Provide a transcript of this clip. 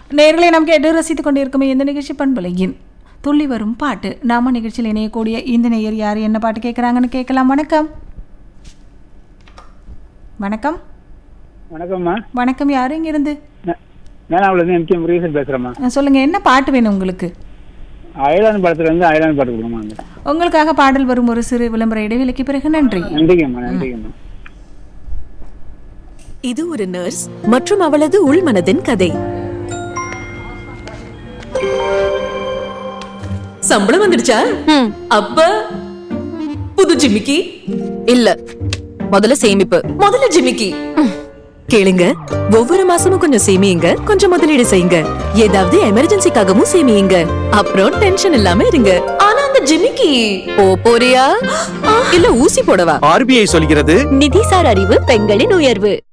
நேர்களை நாம் கேட்டு ரசித்துக் கொண்டிருக்கும் இந்த நிகழ்ச்சி பண்பலையின் துள்ளி வரும் பாட்டு நாம நிகழ்ச்சியில் இணையக்கூடிய இந்த நேயர் யார் என்ன பாட்டு கேட்குறாங்கன்னு கேட்கலாம் வணக்கம் வணக்கம் வணக்கம்மா வணக்கம் யாரு இங்கிருந்து மேனாவிலேருந்து எம்கே முருகேசன் பேசுகிறேம்மா அஹ் சொல்லுங்க என்ன பாட்டு வேணும் உங்களுக்கு அயலான் படத்துலேருந்து அயலான் பாட்டு கொடுங்கம்மா உங்களுக்காக பாடல் வரும் ஒரு சிறு விளம்பர இடைவெளிக்கு பிறகு நன்றி நன்றிங்கம்மா நன்றிங்கம்மா இது ஒரு நர்ஸ் மற்றும் அவளது உள்மனதின் கதை சம்பளம் வந்துடுச்சா அப்ப புது ஜிமிக்கி இல்ல முதல்ல சேமிப்பு முதல்ல ஜிமிக்கி கேளுங்க ஒவ்வொரு மாசமும் கொஞ்சம் சேமியுங்க கொஞ்சம் முதலீடு செய்யுங்க ஏதாவது எமர்ஜென்சிக்காகவும் சேமியுங்க அப்புறம் டென்ஷன் இல்லாம இருங்க ஆனா அந்த ஜிமிக்கி போ போறியா இல்ல ஊசி போடவா ஆர்பிஐ சொல்கிறது நிதிசார் அறிவு பெண்களின் உயர்வு